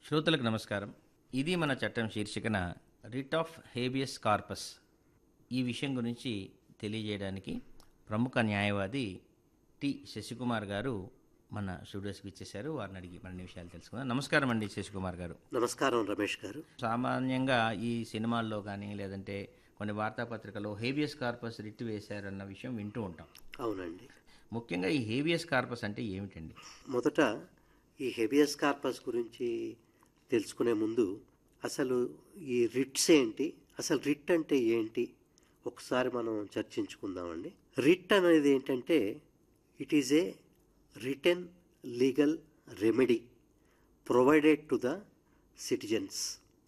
శ్రోతలకు నమస్కారం ఇది మన చట్టం శీర్షికన రిట్ ఆఫ్ హేబియస్ కార్పస్ ఈ విషయం గురించి తెలియజేయడానికి ప్రముఖ న్యాయవాది టి శశికుమార్ గారు మన స్టూడియోస్కి ఇచ్చేశారు వారిని అడిగి మరిన్ని విషయాలు తెలుసుకుందాం నమస్కారం అండి శశికుమార్ గారు నమస్కారం రమేష్ గారు సామాన్యంగా ఈ సినిమాల్లో కానీ లేదంటే కొన్ని వార్తాపత్రికల్లో హేబియస్ కార్పస్ రిట్ వేశారన్న విషయం వింటూ ఉంటాం అవునండి ముఖ్యంగా ఈ హేబియస్ కార్పస్ అంటే ఏమిటండి మొదట ఈ హెబియస్ కార్పస్ గురించి తెలుసుకునే ముందు అసలు ఈ రిట్స్ ఏంటి అసలు రిట్ అంటే ఏంటి ఒకసారి మనం చర్చించుకుందామండి రిట్ అనేది ఏంటంటే it is a written legal remedy provided to the citizens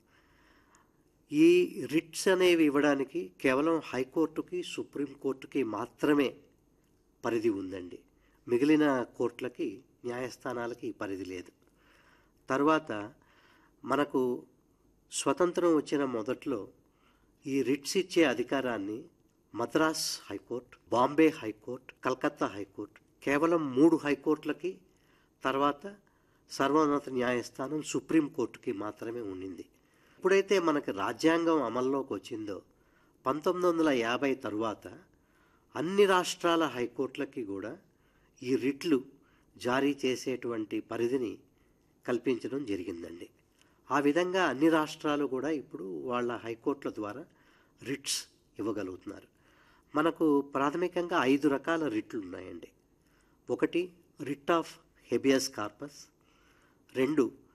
ఈ రిట్స్ అనేవి ఇవ్వడానికి కేవలం హైకోర్టుకి సుప్రీంకోర్టుకి మాత్రమే పరిధి ఉందండి మిగిలిన కోర్టులకి న్యాయస్థానాలకి ఈ పరిధి లేదు తర్వాత మనకు స్వతంత్రం వచ్చిన మొదట్లో ఈ రిట్స్ ఇచ్చే అధికారాన్ని Madras high court Bombay high court Calcutta high court కేవలం మూడు హైకోర్టులకి తర్వాత సర్వోన్నత న్యాయస్థానం సుప్రీంకోర్టుకి మాత్రమే ఉండింది ఎప్పుడైతే మనకి రాజ్యాంగం అమల్లోకి వచ్చిందో పంతొమ్మిది వందల యాభై తరువాత అన్ని రాష్ట్రాల హైకోర్టులకి కూడా ఈ రిట్లు జారీ చేసేటువంటి పరిధిని కల్పించడం జరిగిందండి ఆ విధంగా అన్ని రాష్ట్రాలు కూడా ఇప్పుడు వాళ్ళ హైకోర్టుల ద్వారా రిట్స్ ఇవ్వగలుగుతున్నారు మనకు ప్రాథమికంగా ఐదు రకాల రిట్లు ఉన్నాయండి ఒకటి రిట్ ఆఫ్ హెబియస్ కార్పస్ రెండు